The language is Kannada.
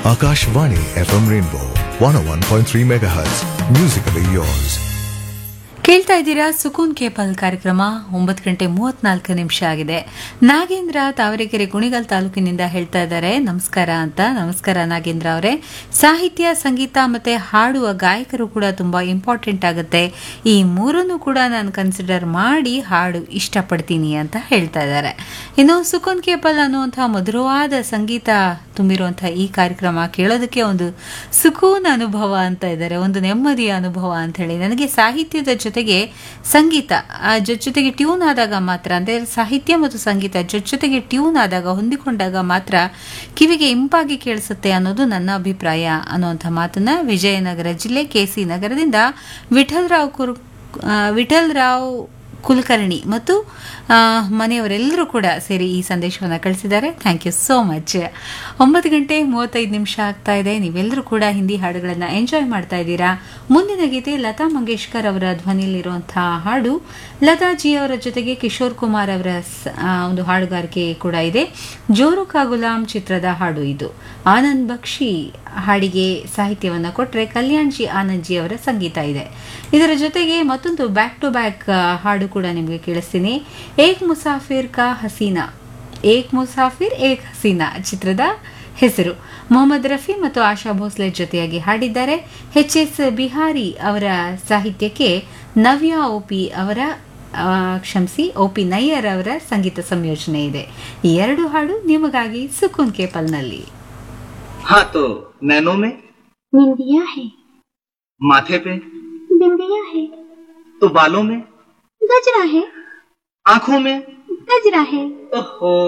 Akashvani FM Rainbow 101.3 MHz. Musically yours. ಕೇಳ್ತಾ ಇದ್ದೀರಾ ಸುಕೂನ್ ಕೇಪಲ್ ಕಾರ್ಯಕ್ರಮ ಒಂಬತ್ತು ಗಂಟೆ ಮೂವತ್ನಾಲ್ಕು ನಿಮಿಷ ಆಗಿದೆ ನಾಗೇಂದ್ರ ತಾವರೆಕೆರೆ ಕುಣಿಗಲ್ ತಾಲೂಕಿನಿಂದ ಹೇಳ್ತಾ ಇದ್ದಾರೆ ನಮಸ್ಕಾರ ಅಂತ ನಮಸ್ಕಾರ ನಾಗೇಂದ್ರ ಅವರೇ ಸಾಹಿತ್ಯ ಸಂಗೀತ ಮತ್ತೆ ಹಾಡುವ ಗಾಯಕರು ಕೂಡ ತುಂಬಾ ಇಂಪಾರ್ಟೆಂಟ್ ಆಗುತ್ತೆ ಈ ಮೂರನ್ನು ಕೂಡ ನಾನು ಕನ್ಸಿಡರ್ ಮಾಡಿ ಹಾಡು ಇಷ್ಟಪಡ್ತೀನಿ ಅಂತ ಹೇಳ್ತಾ ಇದ್ದಾರೆ ಇನ್ನು ಸುಕೂನ್ ಕೇಪಲ್ ಅನ್ನುವಂತಹ ಮಧುರವಾದ ಸಂಗೀತ ತುಂಬಿರುವಂತಹ ಈ ಕಾರ್ಯಕ್ರಮ ಕೇಳೋದಕ್ಕೆ ಒಂದು ಸುಕೂನ್ ಅನುಭವ ಅಂತ ಇದ್ದಾರೆ ಒಂದು ನೆಮ್ಮದಿಯ ಅನುಭವ ಅಂತ ಹೇಳಿ ನನಗೆ ಸಾಹಿತ್ಯದ ಜೊತೆಗೆ ಸಂಗೀತ ಆ ಜೊತೆ ಜೊತೆಗೆ ಟ್ಯೂನ್ ಆದಾಗ ಮಾತ್ರ ಅಂದರೆ ಸಾಹಿತ್ಯ ಮತ್ತು ಸಂಗೀತ ಜೊತೆ ಜೊತೆಗೆ ಟ್ಯೂನ್ ಆದಾಗ ಹೊಂದಿಕೊಂಡಾಗ ಮಾತ್ರ ಕಿವಿಗೆ ಇಂಪಾಗಿ ಕೇಳಿಸುತ್ತೆ ಅನ್ನೋದು ನನ್ನ ಅಭಿಪ್ರಾಯ ಅನ್ನುವಂಥ ಮಾತನ್ನ ವಿಜಯನಗರ ಜಿಲ್ಲೆ ಕೆಸಿ ನಗರದಿಂದ ವಿಠಲ್ ರಾವ್ ಕುರ್ ಆ, ವಿಠಲ್ ರಾವ್ ಕುಲಕರ್ಣಿ ಮತ್ತು ಆ, ಮನೆಯವರೆಲ್ಲರೂ ಕೂಡ ಸೇರಿ ಈ ಸಂದೇಶವನ್ನು ಕಳಿಸಿದ್ದಾರೆ ಥ್ಯಾಂಕ್ ಯು ಸೋ ಮಚ್ ಒಂಬತ್ತು ಗಂಟೆ ಮೂವತ್ತೈದು ನಿಮಿಷ ಆಗ್ತಾ ಇದೆ ನೀವೆಲ್ಲರೂ ಕೂಡ ಹಿಂದಿ ಹಾಡುಗಳನ್ನು ಎಂಜಾಯ್ ಮಾಡ್ತಾ ಇದ್ದೀರಾ ಮುಂದಿನ ಗೀತೆ ಲತಾ ಮಂಗೇಶ್ಕರ್ ಅವರ ಧ್ವನಿಯಲ್ಲಿರುವಂತಹ ಹಾಡು ಲತಾಜಿ ಅವರ ಜೊತೆಗೆ ಕಿಶೋರ್ ಕುಮಾರ್ ಅವರ ಸ- ಆ, ಒಂದು ಹಾಡುಗಾರಿಕೆ ಕೂಡ ಇದೆ ಜೋರು ಕಾ ಗುಲಾಂ ಚಿತ್ರದ ಹಾಡು ಇದು ಆನಂದ್ ಬಕ್ಷಿ ಹಾಡಿಗೆ ಸಾಹಿತ್ಯವನ್ನು ಕೊಟ್ಟರೆ ಕಲ್ಯಾಣ್ ಜಿ ಆನಂದ್ ಜಿ ಅವರ ಸಂಗೀತ ಇದೆ ಇದರ ಜೊತೆಗೆ ಮತ್ತೊಂದು ಬ್ಯಾಕ್ ಟು ಬ್ಯಾಕ್ ಹಾಡು ಕೂಡ ನಿಮಗೆ ಕೇಳಿಸ್ತೀನಿ ಏಕ್ ಮುಸಾಫಿರ್ ಕಾ ಹಸೀನಾ ಏಕ್ ಮುಸಾಫಿರ್ ಏಕ್ ಹಸೀನಾ ಚಿತ್ರದ ಹೆಸರು ಮೊಹಮ್ಮದ್ ರಫಿ ಮತ್ತು ಆಶಾ ಭೋಸ್ಲೆ ಜೊತೆಯಾಗಿ ಹಾಡಿದ್ದಾರೆ ಎಚ್ ಎಸ್ ಬಿಹಾರಿ ಅವರ ಸಾಹಿತ್ಯಕ್ಕೆ ನವ್ಯಾ ಓಪಿ ಅವರ ಆ, ಕ್ಷಮಿಸಿ ಒ ಪಿ ನಯ್ಯರ್ ಅವರ ಸಂಗೀತ ಸಂಯೋಜನೆ ಇದೆ ಈ ಎರಡು ಹಾಡು ನಿಮಗಾಗಿ ಸುಕೂನ್ ಕೇಪಲ್ನಲ್ಲಿ हाँ तो नैनो में बिंदिया है माथे पे बिंदिया है तो बालों में गजरा है आंखों में गजरा है ओहो